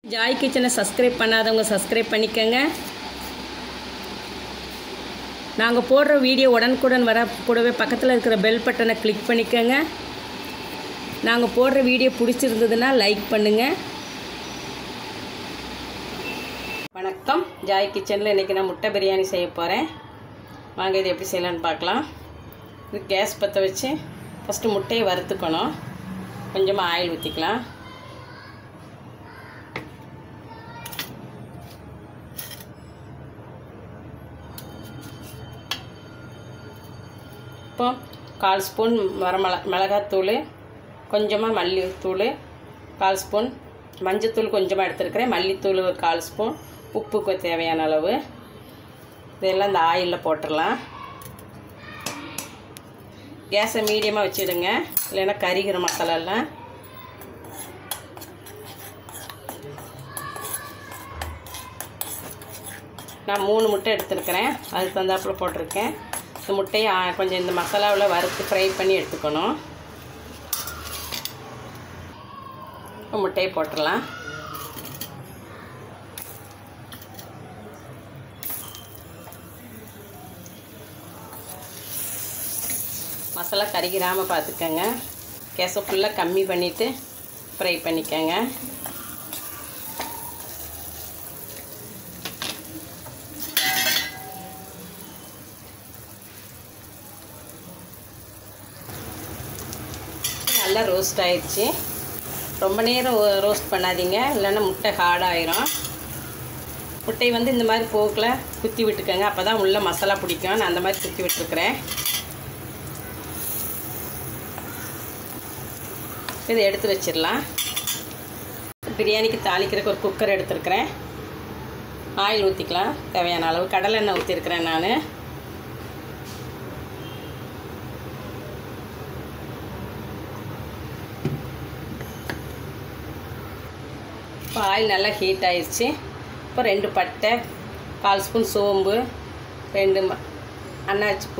Joy கிச்சனை subscribe பண்ணாதவங்க subscribe பண்ணிக்கங்க நாங்கள் போடுற வீடியோ உடனுக்குடன் வர கூடவே பக்கத்தில் இருக்கிற பெல் பட்டனை கிளிக் பண்ணிக்கங்க நாங்கள் போடுற வீடியோ பிடிச்சிருந்ததுன்னா லைக் பண்ணுங்கள் வணக்கம் ஜாய் கிச்சனில் இன்றைக்கி நான் முட்டை பிரியாணி செய்ய போகிறேன் வாங்க இது எப்படி செய்யலான்னு பார்க்கலாம் இது கேஸ் பற்ற வச்சு ஃபஸ்ட்டு முட்டையை வறுத்துக்கணும் கொஞ்சமாக ஆயில் ஊற்றிக்கலாம் இப்போ கால் ஸ்பூன் வரமிள மிளகாத்தூள் கொஞ்சமாக மல்லித்தூள் கால் ஸ்பூன் மஞ்சத்தூள் கொஞ்சமாக எடுத்துருக்கிறேன் மல்லித்தூள் ஒரு கால் ஸ்பூன் உப்புக்கு தேவையான அளவு இதெல்லாம் இந்த ஆயிலில் போட்டுடலாம் கேஸை மீடியமாக வச்சுடுங்க இல்லைன்னா கரிகிற மசாலாலாம் நான் மூணு முட்டை எடுத்துருக்கிறேன் அதுக்கு தந்தாப்புல போட்டிருக்கேன் இந்த முட்டையை ஆ, கொஞ்சம் இந்த மசாலாவில் வறுத்து ஃப்ரை பண்ணி எடுத்துக்கணும் இப்போ முட்டையை போட்டுடலாம் மசாலா கருகிராமல் பார்த்துக்கங்க கேஸை ஃபுல்லாக கம்மி பண்ணிவிட்டு ஃப்ரை பண்ணிக்கங்க நல்லா ரோஸ்ட் ஆயிடுச்சு ரொம்ப நேரம் ரோஸ்ட் பண்ணாதீங்க இல்லைன்னா முட்டை ஹார்டாயிரும் முட்டை வந்து இந்த மாதிரி போக்கில் குத்தி விட்டுக்கோங்க அப்போ தான் உள்ள மசாலா பிடிக்கும் நான் அந்த மாதிரி குத்தி விட்டுருக்குறேன் இதை எடுத்து வச்சிடலாம் பிரியாணிக்கு தாளிக்கிறதுக்கு ஒரு குக்கர் எடுத்துருக்கிறேன் ஆயில் ஊற்றிக்கலாம் தேவையான அளவு கடலெண்ணெய் ஊற்றிருக்கிறேன் நான் இப்போ ஆயில் நல்லா ஹீட் ஆயிடுச்சு இப்போ ரெண்டு பட்டை கால் ஸ்பூன் சோம்பு ரெண்டு ம அன்னாச்சிப்பூ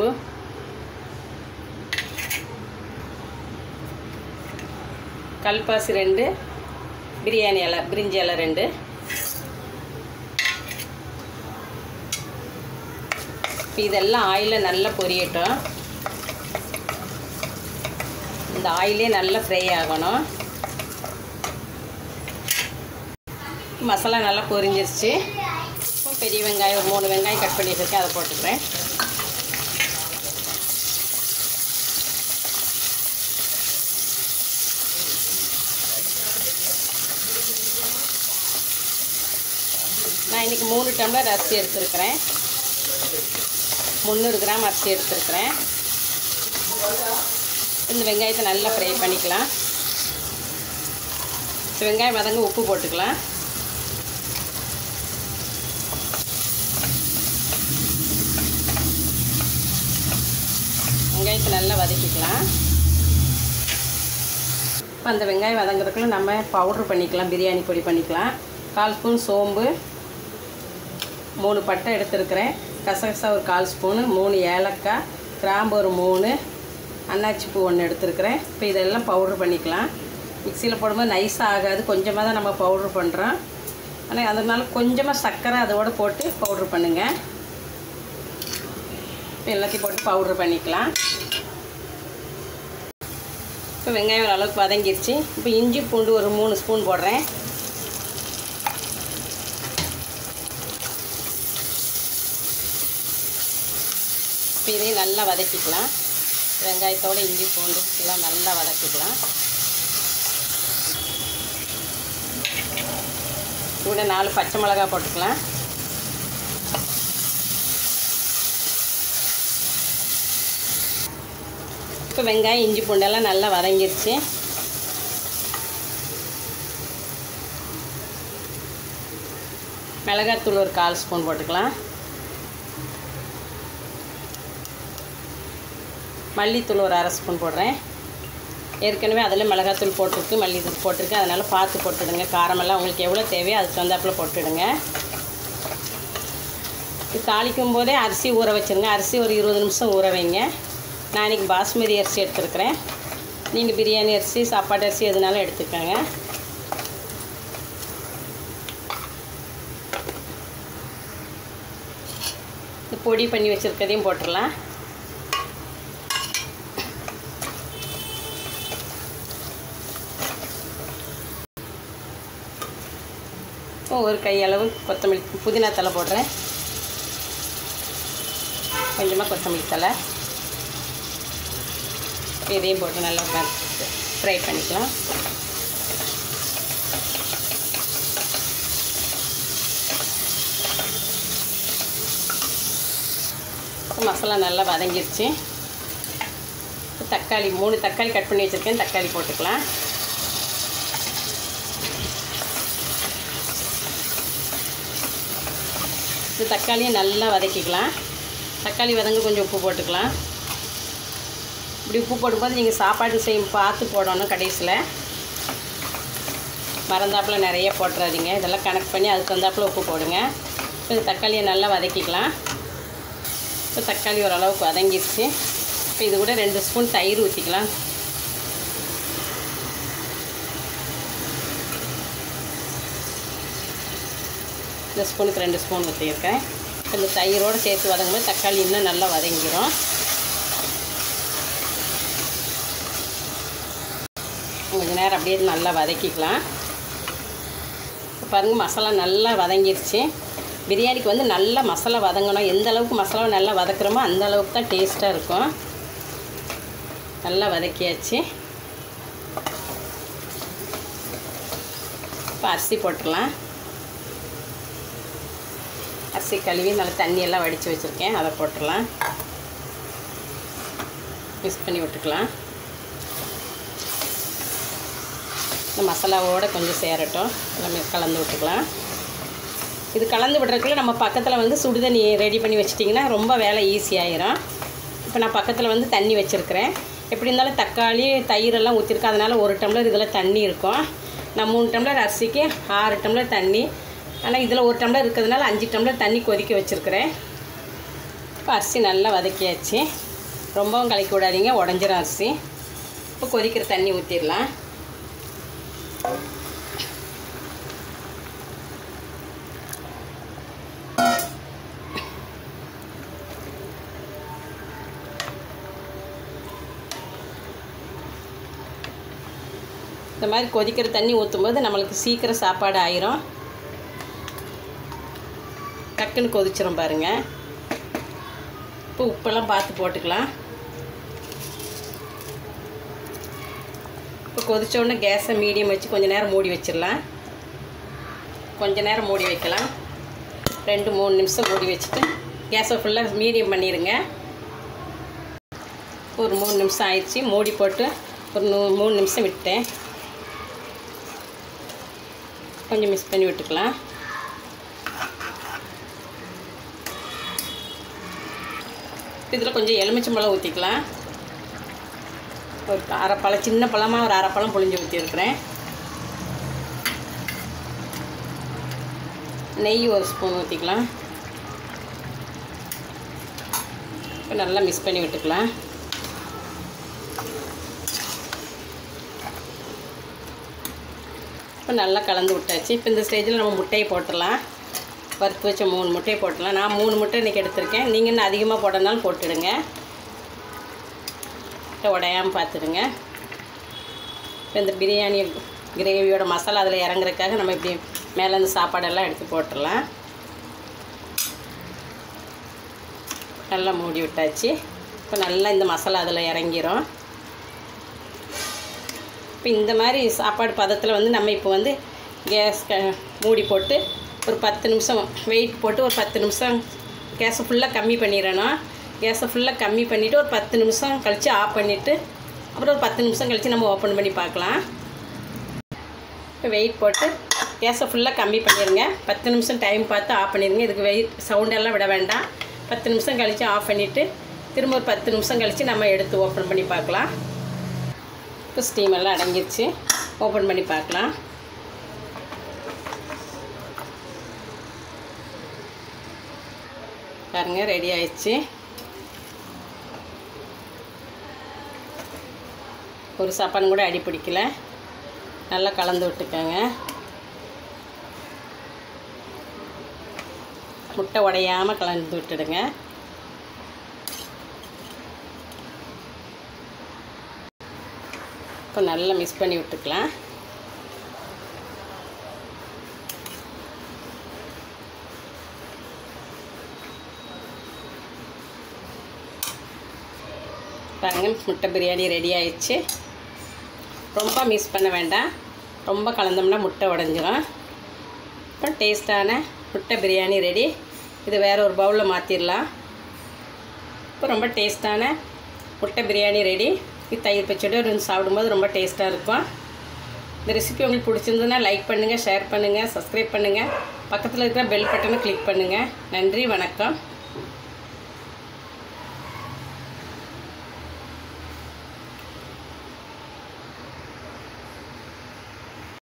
கல்பாசி ரெண்டு பிரியாணி இலை பிரிஞ்சி இலை ரெண்டு இப்போ இதெல்லாம் ஆயிலில் நல்லா பொரியட்டும் இந்த ஆயிலே நல்லா ஃப்ரை ஆகணும் மசாலா நல்லா பொரிஞ்சிருச்சு இப்போ பெரிய வெங்காயம் ஒரு மூணு வெங்காயம் கட் பண்ணி வச்சுருக்கேன் அதை போட்டுக்கிறேன் நான் இன்றைக்கி மூணு டம்ளர் அரிசி எடுத்துருக்கிறேன் முந்நூறு கிராம் அரிசி எடுத்துருக்கிறேன் இந்த வெங்காயத்தை நல்லா ஃப்ரை பண்ணிக்கலாம் வெங்காயம் வதங்க உப்பு போட்டுக்கலாம் வெங்காயத்தை நல்லா வதக்கிக்கலாம் இப்போ அந்த வெங்காயம் வதங்குறதுக்குள்ள நம்ம பவுட்ரு பண்ணிக்கலாம் பிரியாணி பொடி பண்ணிக்கலாம் கால் ஸ்பூன் சோம்பு மூணு பட்டை எடுத்துருக்கிறேன் கசகசா ஒரு கால் ஸ்பூனு மூணு ஏலக்காய் கிராம்பு ஒரு மூணு அன்னாச்சி பூ ஒன்று எடுத்துருக்கிறேன் இப்போ இதெல்லாம் பவுட்ரு பண்ணிக்கலாம் மிக்சியில் போடும்போது நைஸாக ஆகாது கொஞ்சமாக தான் நம்ம பவுட்ரு பண்ணுறோம் ஆனால் அதனால கொஞ்சமாக சர்க்கரை அதோடு போட்டு பவுட்ரு பண்ணுங்கள் இப்போ எல்லாத்தையும் போட்டு பவுட்ரு பண்ணிக்கலாம் இப்போ வெங்காயம் ஒரு அளவுக்கு வதங்கிருச்சு இப்போ இஞ்சி பூண்டு ஒரு மூணு ஸ்பூன் போடுறேன் இப்போ இதையும் நல்லா வதக்கிக்கலாம் வெங்காயத்தோடு இஞ்சி பூண்டு எல்லாம் நல்லா வதக்கிக்கலாம் கூட நாலு பச்சை மிளகா போட்டுக்கலாம் இப்போ வெங்காயம் இஞ்சி பூண்டெல்லாம் நல்லா வதங்கிருச்சு மிளகாத்தூள் ஒரு கால் ஸ்பூன் போட்டுக்கலாம் மல்லித்தூள் ஒரு அரை ஸ்பூன் போடுறேன் ஏற்கனவே அதில் மிளகாத்தூள் போட்டிருக்கு மல்லித்தூள் போட்டிருக்கு அதனால் பார்த்து போட்டுடுங்க காரமெல்லாம் உங்களுக்கு எவ்வளோ தேவையோ அதுக்கு தகுந்தாப்பில் போட்டுடுங்க இது தாளிக்கும் போதே அரிசி ஊற வச்சுருங்க அரிசி ஒரு இருபது நிமிஷம் ஊற வைங்க நான் இன்றைக்கி பாஸ்மதி அரிசி எடுத்துருக்கிறேன் நீங்கள் பிரியாணி அரிசி சாப்பாடு அரிசி எதுனாலும் எடுத்துக்கோங்க இந்த பொடி பண்ணி வச்சுருக்கதையும் போட்டுடலாம் ஒரு கையளவு கொத்தமல்லி புதினா தலை போடுறேன் கொஞ்சமாக கொத்தமல்லி தலை இதையும் போட்டு நல்லா ஃப்ரை பண்ணிக்கலாம் மசாலா நல்லா வதங்கிருச்சு தக்காளி மூணு தக்காளி கட் பண்ணி வச்சுருக்கேன் தக்காளி போட்டுக்கலாம் இந்த தக்காளியை நல்லா வதக்கிக்கலாம் தக்காளி வதங்க கொஞ்சம் உப்பு போட்டுக்கலாம் இப்படி உப்பு போடும்போது நீங்கள் சாப்பாடு செய்யும் பார்த்து போடணும் கடைசியில் மறந்தாப்பில் நிறைய போட்டுறாதீங்க இதெல்லாம் கணக்கு பண்ணி அதுக்கு தந்தாப்பில் உப்பு போடுங்க இப்போ இந்த தக்காளியை நல்லா வதக்கிக்கலாம் இப்போ தக்காளி ஓரளவுக்கு வதங்கிடுச்சு இப்போ இது கூட ரெண்டு ஸ்பூன் தயிர் ஊற்றிக்கலாம் இந்த ஸ்பூனுக்கு ரெண்டு ஸ்பூன் ஊற்றியிருக்கேன் இந்த தயிரோடு சேர்த்து வதங்கும்போது தக்காளி இன்னும் நல்லா வதங்கிடும் கொஞ்சம் நேரம் அப்படியே நல்லா வதக்கிக்கலாம் இப்போ பாருங்கள் மசாலா நல்லா வதங்கிருச்சு பிரியாணிக்கு வந்து நல்லா மசாலா வதங்கணும் எந்த அளவுக்கு மசாலா நல்லா வதக்குறோமோ அந்த அளவுக்கு தான் டேஸ்ட்டாக இருக்கும் நல்லா வதக்கியாச்சு இப்போ அரிசி போட்டுடலாம் அரிசி கழுவி நல்லா தண்ணியெல்லாம் வடித்து வச்சுருக்கேன் அதை போட்டுடலாம் மிக்ஸ் பண்ணி விட்டுக்கலாம் இந்த மசாலாவோடு கொஞ்சம் சேரட்டும் எல்லாமே கலந்து விட்டுக்கலாம் இது கலந்து விடுறதுக்குள்ள நம்ம பக்கத்தில் வந்து சுடுதண்ணி ரெடி பண்ணி வச்சிட்டிங்கன்னா ரொம்ப வேலை ஈஸியாயிரும் இப்போ நான் பக்கத்தில் வந்து தண்ணி வச்சுருக்கிறேன் எப்படி இருந்தாலும் தக்காளி தயிரெல்லாம் ஊற்றிருக்கேன் அதனால் ஒரு டம்ளர் இதில் தண்ணி இருக்கும் நான் மூணு டம்ளர் அரிசிக்கு ஆறு டம்ளர் தண்ணி ஆனால் இதில் ஒரு டம்ளர் இருக்கிறதுனால அஞ்சு டம்ளர் தண்ணி கொதிக்க வச்சுருக்கிறேன் இப்போ அரிசி நல்லா வதக்கியாச்சு ரொம்பவும் கலக்கி விடாதீங்க உடஞ்சிரும் அரிசி இப்போ கொதிக்கிற தண்ணி ஊற்றிடலாம் இந்த மாதிரி கொதிக்கிற தண்ணி ஊற்றும்போது நம்மளுக்கு சீக்கிரம் சாப்பாடு ஆயிரும் டக்குன்னு கொதிச்சிரும் பாருங்கள் இப்போ உப்பெல்லாம் பார்த்து போட்டுக்கலாம் இப்போ கொதிச்ச உடனே கேஸை மீடியம் வச்சு கொஞ்சம் நேரம் மூடி வச்சிடலாம் கொஞ்ச நேரம் மூடி வைக்கலாம் ரெண்டு மூணு நிமிஷம் மூடி வச்சுட்டு கேஸை ஃபுல்லாக மீடியம் பண்ணிடுங்க ஒரு மூணு நிமிஷம் ஆயிடுச்சு மூடி போட்டு ஒரு நூ- மூணு நிமிஷம் விட்டேன் கொஞ்சம் மிக்ஸ் பண்ணி விட்டுக்கலாம் இதில் கொஞ்சம் எலுமிச்சம்பழம் ஊற்றிக்கலாம் ஒரு அரை பழம் சின்ன பழமாக ஒரு அரை பழம் புளிஞ்சு ஊற்றிருக்கிறேன் நெய் ஒரு ஸ்பூன் ஊற்றிக்கலாம் இப்போ நல்லா மிக்ஸ் பண்ணி விட்டுக்கலாம் இப்போ நல்லா கலந்து விட்டாச்சு இப்போ இந்த ஸ்டேஜில் நம்ம முட்டையை போட்டுடலாம் வறுத்து வச்ச மூணு முட்டையை போட்டுடலாம் நான் மூணு முட்டை இன்றைக்கி எடுத்திருக்கேன் நீங்கள் இன்னும் அதிகமாக போட்டனாலும் போட்டுடுங்க முட்டை உடையாமல் பார்த்துடுங்க இப்போ இந்த பிரியாணி கிரேவியோட மசாலா அதில் இறங்குறதுக்காக நம்ம இப்படி மேலே இந்த சாப்பாடெல்லாம் எடுத்து போட்டுடலாம் நல்லா மூடி விட்டாச்சு இப்போ நல்லா இந்த மசாலா அதில் இறங்கிரும் இப்போ இந்த மாதிரி சாப்பாடு பதத்தில் வந்து நம்ம இப்போ வந்து கேஸ் க மூடி போட்டு ஒரு பத்து நிமிஷம் வெயிட் போட்டு ஒரு பத்து நிமிஷம் கேஸை ஃபுல்லாக கம்மி பண்ணிடணும் கேஸை ஃபுல்லாக கம்மி பண்ணிவிட்டு ஒரு பத்து நிமிஷம் கழித்து ஆஃப் பண்ணிவிட்டு அப்புறம் ஒரு பத்து நிமிஷம் கழித்து நம்ம ஓப்பன் பண்ணி பார்க்கலாம் இப்போ வெயிட் போட்டு கேஸை ஃபுல்லாக கம்மி பண்ணிடுங்க பத்து நிமிஷம் டைம் பார்த்து ஆஃப் பண்ணிடுங்க இதுக்கு வெயிட் சவுண்டெல்லாம் விட வேண்டாம் பத்து நிமிஷம் கழித்து ஆஃப் பண்ணிவிட்டு திரும்ப ஒரு பத்து நிமிஷம் கழித்து நம்ம எடுத்து ஓப்பன் பண்ணி பார்க்கலாம் இப்போ ஸ்டீம் எல்லாம் அடங்கிருச்சு ஓப்பன் பண்ணி பார்க்கலாம் பாருங்க ரெடி ஆயிடுச்சு ஒரு சாப்பாடு கூட அடி பிடிக்கல நல்லா கலந்து விட்டுக்கோங்க முட்டை உடையாமல் கலந்து விட்டுடுங்க இப்போ நல்லா மிக்ஸ் பண்ணி விட்டுக்கலாம் பாருங்க முட்டை பிரியாணி ரெடி ஆயிடுச்சு ரொம்ப மிக்ஸ் பண்ண வேண்டாம் ரொம்ப கலந்தோம்னா முட்டை உடஞ்சிரும் இப்போ டேஸ்ட்டான முட்டை பிரியாணி ரெடி இது வேறு ஒரு பவுலில் மாற்றிடலாம் இப்போ ரொம்ப டேஸ்ட்டான முட்டை பிரியாணி ரெடி இது தயிர் பச்சடியோடு இருந்து சாப்பிடும்போது ரொம்ப டேஸ்ட்டாக இருக்கும் இந்த ரெசிபி உங்களுக்கு பிடிச்சிருந்ததுன்னா லைக் பண்ணுங்கள் ஷேர் பண்ணுங்கள் சப்ஸ்கிரைப் பண்ணுங்கள் பக்கத்தில் இருக்கிற பெல் பட்டனை கிளிக் பண்ணுங்கள் நன்றி வணக்கம்